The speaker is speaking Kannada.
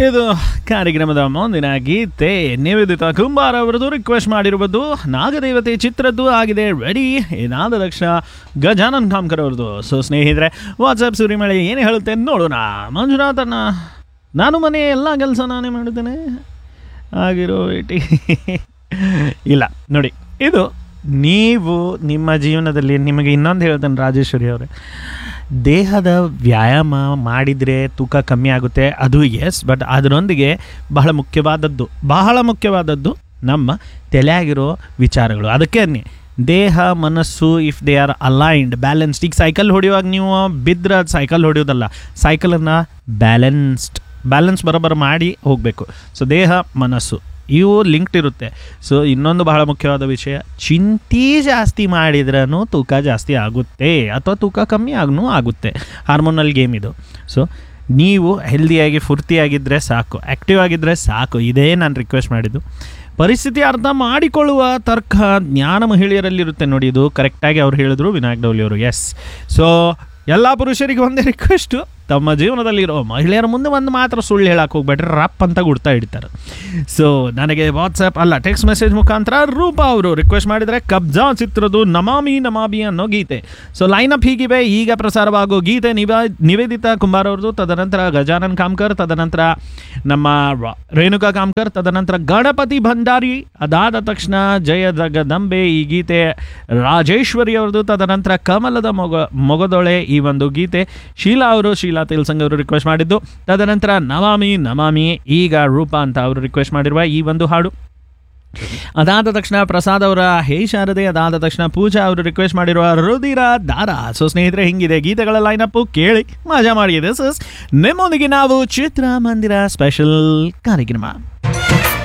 ಇದು ಕಾರ್ಯಕ್ರಮದ ಮುಂದಿನ ಗೀತೆ ನಿವೇದಿತ ಕುಂಬಾರ್ ಅವರದು ರಿಕ್ವೆಸ್ಟ್ ಮಾಡಿರುವುದು ನಾಗದೇವತೆ ಚಿತ್ರದ್ದು ಆಗಿದೆ ರೆಡಿ ಇದಾದ ತಕ್ಷಣ ಗಜಾನನ್ ಕಾಮ್ಕರ್ ಅವ್ರದ್ದು ಸೊ ಸ್ನೇಹಿತರೆ ವಾಟ್ಸಪ್ ಸುರಿಮಳೆ ಏನು ಹೇಳುತ್ತೆ ನೋಡೋಣ ಮಂಜುನಾಥನ ನಾನು ಮನೆ ಎಲ್ಲ ಕೆಲಸ ನಾನೇ ಮಾಡುತ್ತೇನೆ ಆಗಿರೋ ಏಟಿ ಇಲ್ಲ ನೋಡಿ ಇದು ನೀವು ನಿಮ್ಮ ಜೀವನದಲ್ಲಿ ನಿಮಗೆ ಇನ್ನೊಂದು ಹೇಳ್ತೇನೆ ರಾಜೇಶ್ವರಿ ಅವರೇ ದೇಹದ ವ್ಯಾಯಾಮ ಮಾಡಿದರೆ ತೂಕ ಕಮ್ಮಿ ಆಗುತ್ತೆ ಅದು ಎಸ್ ಬಟ್ ಅದರೊಂದಿಗೆ ಬಹಳ ಮುಖ್ಯವಾದದ್ದು ಬಹಳ ಮುಖ್ಯವಾದದ್ದು ನಮ್ಮ ತಲೆಯಾಗಿರೋ ವಿಚಾರಗಳು ಅದಕ್ಕೆ ಅನ್ನಿ ದೇಹ ಮನಸ್ಸು if they are aligned balanced ಈಗ ಸೈಕಲ್ ಹೊಡೆಯುವಾಗ ನೀವು ಬಿದ್ದರೆ ಅದು ಸೈಕಲ್ ಹೊಡೆಯೋದಲ್ಲ ಸೈಕಲನ್ನು ಬ್ಯಾಲೆನ್ಸ್ಡ್ ಬ್ಯಾಲೆನ್ಸ್ ಬರೋಬ್ಬರ ಮಾಡಿ ಹೋಗಬೇಕು ಸೊ ದೇಹ ಮನಸ್ಸು ಇವು ಲಿಂಕ್ಡ್ ಇರುತ್ತೆ ಸೊ ಇನ್ನೊಂದು ಬಹಳ ಮುಖ್ಯವಾದ ವಿಷಯ ಚಿಂತೆ ಜಾಸ್ತಿ ಮಾಡಿದ್ರೂ ತೂಕ ಜಾಸ್ತಿ ಆಗುತ್ತೆ ಅಥವಾ ತೂಕ ಕಮ್ಮಿ ಆಗನೂ ಆಗುತ್ತೆ ಹಾರ್ಮೋನಲ್ ಗೇಮ್ ಇದು ಸೊ ನೀವು ಹೆಲ್ದಿಯಾಗಿ ಫುರ್ತಿಯಾಗಿದ್ದರೆ ಸಾಕು ಆ್ಯಕ್ಟಿವ್ ಆಗಿದ್ದರೆ ಸಾಕು ಇದೇ ನಾನು ರಿಕ್ವೆಸ್ಟ್ ಮಾಡಿದ್ದು ಪರಿಸ್ಥಿತಿ ಅರ್ಥ ಮಾಡಿಕೊಳ್ಳುವ ತರ್ಕ ಜ್ಞಾನ ಮಹಿಳೆಯರಲ್ಲಿರುತ್ತೆ ನೋಡಿ ಇದು ಕರೆಕ್ಟಾಗಿ ಅವ್ರು ಹೇಳಿದ್ರು ವಿನಾಯಕ್ ಡೌಲಿ ಅವರು ಎಸ್ ಸೊ ಎಲ್ಲ ಪುರುಷರಿಗೆ ಒಂದೇ ರಿಕ್ವೆಸ್ಟು ತಮ್ಮ ಜೀವನದಲ್ಲಿರೋ ಮಹಿಳೆಯರ ಮುಂದೆ ಒಂದು ಮಾತ್ರ ಸುಳ್ಳು ಹೇಳಕ್ಕೆ ಹೋಗ್ಬೇಡ್ರಿ ರಪ್ ಅಂತ ಗುಡ್ತಾ ಇಡ್ತಾರೆ ಸೊ ನನಗೆ ವಾಟ್ಸಪ್ ಅಲ್ಲ ಟೆಕ್ಸ್ಟ್ ಮೆಸೇಜ್ ಮುಖಾಂತರ ರೂಪಾ ಅವರು ರಿಕ್ವೆಸ್ಟ್ ಮಾಡಿದರೆ ಕಬ್ಜಾ ಚಿತ್ರದ್ದು ನಮಾಮಿ ನಮಾಮಿ ಅನ್ನೋ ಗೀತೆ ಸೊ ಲೈನಪ್ ಹೀಗಿವೆ ಈಗ ಪ್ರಸಾರವಾಗೋ ಗೀತೆ ನಿವ ನಿವೇದಿತಾ ಕುಂಬಾರ್ ಅವ್ರದ್ದು ತದನಂತರ ಗಜಾನನ್ ಕಾಮ್ಕರ್ ತದನಂತರ ನಮ್ಮ ರ- ರೇಣುಕಾ ಕಾಮ್ಕರ್ ತದನಂತರ ಗಣಪತಿ ಭಂಡಾರಿ ಅದಾದ ತಕ್ಷಣ ಜಯ ಜಗದಂಬೆ ಈ ಗೀತೆ ರಾಜೇಶ್ವರಿ ಅವ್ರದ್ದು ತದನಂತರ ಕಮಲದ ಮೊಗ ಮೊಗದೊಳೆ ಈ ಒಂದು ಗೀತೆ ಶೀಲಾ ಅವರು ಶೀಲಾ ತಿಲ್ಸಂಗ್ ಅವರು ರಿಕ್ವೆಸ್ಟ್ ಮಾಡಿದ್ದು ತದನಂತರ ನಮಾಮಿ ನಮಾಮಿ ಈಗ ರೂಪಾ ಅಂತ ಅವರು ರಿಕ್ವೆಸ್ಟ್ ಮಾಡಿರುವ ಈ ಒಂದು ಹಾಡು ಅದಾದ ತಕ್ಷಣ ಪ್ರಸಾದ್ ಅವರ ಹೇ ಶಾರದೆ ಅದಾದ ತಕ್ಷಣ ಪೂಜಾ ಅವರು ರಿಕ್ವೆಸ್ಟ್ ಮಾಡಿರುವ ರುದಿರ ದಾರ ಸೊ ಸ್ನೇಹಿತರೆ ಹಿಂಗಿದೆ ಗೀತೆಗಳ ಲೈನಪ್ಪು ಕೇಳಿ ಮಜಾ ಮಾಡಿದೆ ಸಸ್ ನಿಮ್ಮೊಂದಿಗೆ ನಾವು ಚಿತ್ರಮಂದಿರ ಸ್ಪೆಷಲ್ ಕಾರ್ಯಕ್ರಮ